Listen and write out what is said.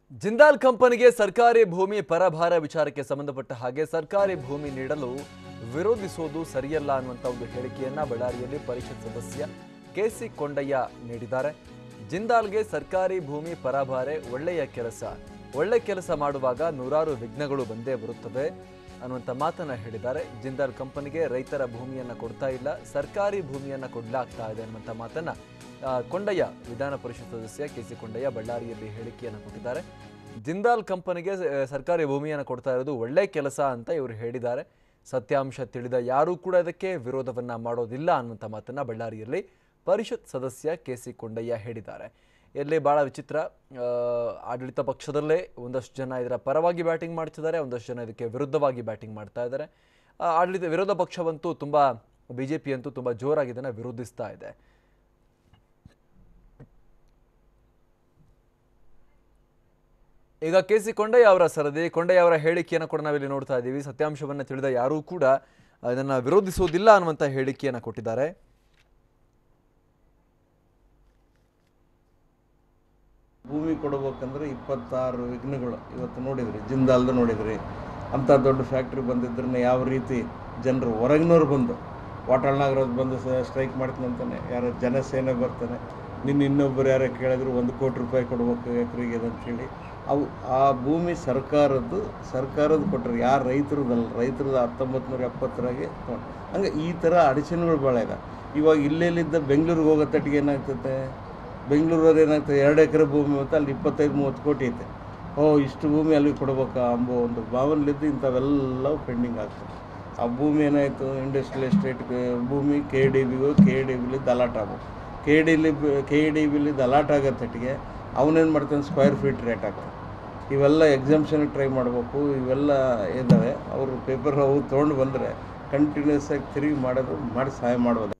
ಜಿಂದಾಲ್ ಕಂಪನಿಗೆ ಸರ್ಕಾರಿ ಭೂಮಿ ಪರಭಾರ ವಿಚಾರಕ್ಕೆ ಸಂಬಂಧಪಟ್ಟ ಹಾಗೆ ಸರ್ಕಾರಿ ಭೂಮಿ ನೀಡಲು ವಿರೋಧಿಸುವುದು ಸರಿಯಲ್ಲ ಅನ್ನುವಂಥ ಒಂದು ಹೇಳಿಕೆಯನ್ನ ಬಳ್ಳಾರಿಯಲ್ಲಿ ಪರಿಷತ್ ಸದಸ್ಯ ಕೆಸಿ ಕೊಂಡಯ್ಯ ನೀಡಿದ್ದಾರೆ ಜಿಂದಾಲ್ಗೆ ಸರ್ಕಾರಿ ಭೂಮಿ ಪರಭಾರೆ ಒಳ್ಳೆಯ ಕೆಲಸ ಒಳ್ಳೆ ಕೆಲಸ ಮಾಡುವಾಗ ನೂರಾರು ವಿಘ್ನಗಳು ಬಂದೇ ಬರುತ್ತವೆ ಅನ್ನುವಂಥ ಮಾತನ್ನ ಹೇಳಿದ್ದಾರೆ ಜಿಂದಾಲ್ ಕಂಪನಿಗೆ ರೈತರ ಭೂಮಿಯನ್ನ ಕೊಡ್ತಾ ಇಲ್ಲ ಸರ್ಕಾರಿ ಭೂಮಿಯನ್ನ ಕೊಡ್ಲಾಗ್ತಾ ಇದೆ ಅನ್ನುವಂಥ ಮಾತನ್ನ ಆ, ಕೊಂಡಯ್ಯ ವಿಧಾನ ಪರಿಷತ್ ಸದಸ್ಯ ಕೆ ಸಿ ಕೊಂಡಯ್ಯ ಬಳ್ಳಾರಿಯಲ್ಲಿ ಹೇಳಿಕೆಯನ್ನು ಕೊಟ್ಟಿದ್ದಾರೆ ಜಿಂದಾಲ್ ಕಂಪನಿಗೆ ಆ, ಸರ್ಕಾರಿ ಭೂಮಿಯನ್ನು ಕೊಡ್ತಾ ಇರೋದು ಒಳ್ಳೆ ಕೆಲಸ ಅಂತ ಇವರು ಹೇಳಿದ್ದಾರೆ ಸತ್ಯಾಂಶ ತಿಳಿದ ಯಾರೂ ಕೂಡ ಇದಕ್ಕೆ ವಿರೋಧವನ್ನ ಮಾಡೋದಿಲ್ಲ ಅನ್ನುವಂಥ ಮಾತನ್ನ ಬಳ್ಳಾರಿಯಲ್ಲಿ ಪರಿಷತ್ ಸದಸ್ಯ ಕೆ ಸಿ ಕೊಂಡಯ್ಯ ಹೇಳಿದ್ದಾರೆ ಇಲ್ಲಿ ಬಹಳ ವಿಚಿತ್ರ ಆ, ಆಡಳಿತ ಪಕ್ಷದಲ್ಲೇ ಒಂದಷ್ಟು ಜನ ಇದರ ಪರವಾಗಿ ಬ್ಯಾಟಿಂಗ್ ಮಾಡ್ತಿದ್ದಾರೆ ಒಂದಷ್ಟು ಜನ ಇದಕ್ಕೆ ವಿರುದ್ಧವಾಗಿ ಬ್ಯಾಟಿಂಗ್ ಮಾಡ್ತಾ ಇದ್ದಾರೆ ಆ, ಆಡಳಿತ ವಿರೋಧ ಪಕ್ಷವಂತೂ ತುಂಬ ಬಿ ಜೆ ಪಿ ಅಂತೂ ತುಂಬ ಜೋರಾಗಿ ಇದನ್ನು ವಿರೋಧಿಸ್ತಾ ಇದೆ ಈಗ ಕೆ ಸಿ ಕೊಂಡಯ್ಯ ಅವರ ಸರದಿ ಕೊಂಡಯ್ಯ ಅವರ ಹೇಳಿಕೆಯನ್ನು ಕೂಡ ನಾವಿಲ್ಲಿ ನೋಡ್ತಾ ಇದ್ದೀವಿ ಸತ್ಯಾಂಶವನ್ನು ತಿಳಿದ ಯಾರೂ ಕೂಡ ಇದನ್ನು ವಿರೋಧಿಸುವುದಿಲ್ಲ ಅನ್ನುವಂಥ ಹೇಳಿಕೆಯನ್ನು ಕೊಟ್ಟಿದ್ದಾರೆ ಭೂಮಿ ಕೊಡಬೇಕಂದ್ರೆ ಇಪ್ಪತ್ತಾರು ವಿಘ್ನಗಳು ಇವತ್ತು ನೋಡಿದ್ರಿ ಜಿಂದಾಲ್ದು ನೋಡಿದ್ರಿ ಅಂಥ ದೊಡ್ಡ ಫ್ಯಾಕ್ಟ್ರಿ ಬಂದಿದ್ರನ್ನ ಯಾವ ರೀತಿ ಜನರು ಹೊರಗಿನವ್ರು ಬಂದು ವಾಟಾಳ್ ನಾಗರಾಜ್ ಬಂದು ಸ್ಟ್ರೈಕ್ ಮಾಡ್ತೀನಿ ಅಂತಾನೆ ಯಾರೋ ಜನಸೇನೆ ಬರ್ತಾನೆ ನಿನ್ನ ಇನ್ನೊಬ್ಬರು ಯಾರೋ ಕೇಳಿದ್ರು ಒಂದು ಕೋಟಿ ರೂಪಾಯಿ ಕೊಡ್ಬೇಕು ಎಕರೆಗೆ ಅಂತೇಳಿ ಅವು ಆ ಭೂಮಿ ಸರ್ಕಾರದ್ದು ಸರ್ಕಾರದ ಕೊಟ್ಟರು ಯಾರು ರೈತರದಲ್ಲ ರೈತರದ್ದು ಹತ್ತೊಂಬತ್ತು ನೂರ ಎಪ್ಪತ್ತರಾಗೆ ತೊಗೊಂಡು ಹಂಗೆ ಈ ಥರ ಅಡಚಣೆಗಳು ಭಾಳ ಇದೆ ಇವಾಗ ಇಲ್ಲೆಲ್ಲಿದ್ದ ಬೆಂಗಳೂರಿಗೆ ಹೋಗೋ ತಟ್ಟಿಗೆ ಏನಾಗ್ತದೆ ಬೆಂಗಳೂರವ್ರು ಏನಾಗ್ತದೆ ಎರಡು ಎಕರೆ ಭೂಮಿ ಮತ್ತು ಅಲ್ಲಿ ಇಪ್ಪತ್ತೈದು ಮೂವತ್ತು ಕೋಟಿ ಐತೆ ಓ ಇಷ್ಟು ಭೂಮಿ ಅಲ್ಲಿಗೆ ಕೊಡ್ಬೇಕಾ ಅಂಬೋ ಒಂದು ಭಾವನೆಲಿದ್ದು ಇಂಥವೆಲ್ಲವೂ ಪೆಂಡಿಂಗ್ ಆಗ್ತದೆ ಆ ಭೂಮಿ ಏನಾಯಿತು ಇಂಡಸ್ಟ್ರಿಯಲ್ ಎಸ್ಟೇಟ್ ಭೂಮಿ ಕೆ ಡಿ ಬಿಗೂ ಕೆ ಡಿ ಬಿಲಿ ದಲಾಟ ಆಗ್ಬೇಕು ಕೆ ಡಿಲಿ ಕೆ ಡಿ ಬಿಲಿ ದಲಾಟ ಆಗೋ ತಟ್ಟಿಗೆ ಅವನೇನು ಮಾಡ್ತಾನೆ ಸ್ಕ್ವೇರ್ ಫೀಟ್ ರೇಟ್ ಆಗ್ತದೆ ಇವೆಲ್ಲ ಎಕ್ಸಾಮ್ಷನ್ ಟ್ರೈ ಮಾಡಬೇಕು ಇವೆಲ್ಲ ಇದ್ದಾವೆ ಅವರು ಪೇಪರ್ ಅವು ತೊಗೊಂಡು ಬಂದರೆ ಕಂಟಿನ್ಯೂಸ್ ಆಗಿ ತಿರುಗಿ ಮಾಡೋದು ಮಾಡಿ ಸಹಾಯ ಮಾಡ್ಬೋದು